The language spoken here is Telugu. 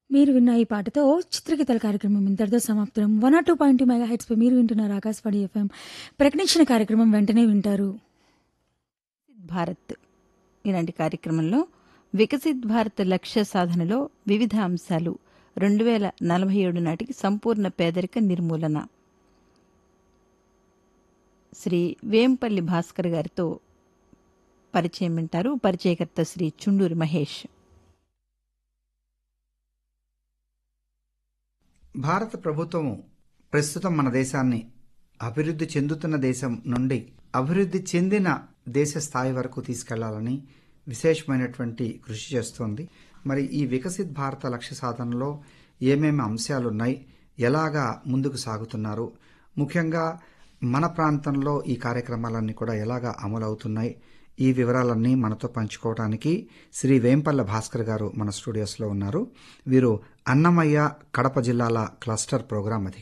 మీరు విన్న ఈ పాటతో చిత్రగీతాల కార్యక్రమం ఇంతటితో సమాప్తం one R two point two mega hertz పై మీరు వింటున్నారు ఆకాశవాణి ఎఫ్ఎం ప్రకటించిన కార్యక్రమం వెంటనే వింటారు భారత్ ఇలాంటి కార్యక్రమంలో వికసిత్ భారత్ లక్ష్య సాధనలో వివిధ అంశాలు రెండు వేల నలభై ఏడు నాటికి సంపూర్ణ పేదరిక నిర్మూలన శ్రీ వేంపల్లి భాస్కర్ గారితో పరిచయం వింటారు పరిచయకర్త శ్రీ చుండూరి మహేష్ భారత ప్రభుత్వం ప్రస్తుతం మన దేశాన్ని అభివృద్ధి చెందుతున్న దేశం నుండి అభివృద్ధి చెందిన దేశ స్థాయి వరకు తీసుకెళ్లాలని విశేషమైనటువంటి కృషి చేస్తోంది మరి ఈ వికసిత్ భారత లక్ష్య సాధనలో ఏమేమి అంశాలున్నాయి ఎలాగా ముందుకు సాగుతున్నారు ముఖ్యంగా మన ప్రాంతంలో ఈ కార్యక్రమాలన్నీ కూడా ఎలాగా అమలవుతున్నాయి ఈ వివరాలన్నీ మనతో పంచుకోవడానికి శ్రీ వేంపల్ల భాస్కర్ గారు మన స్టూడియోస్లో ఉన్నారు వీరు అన్నమయ్య కడప జిల్లాల క్లస్టర్ ప్రోగ్రాం అధికారి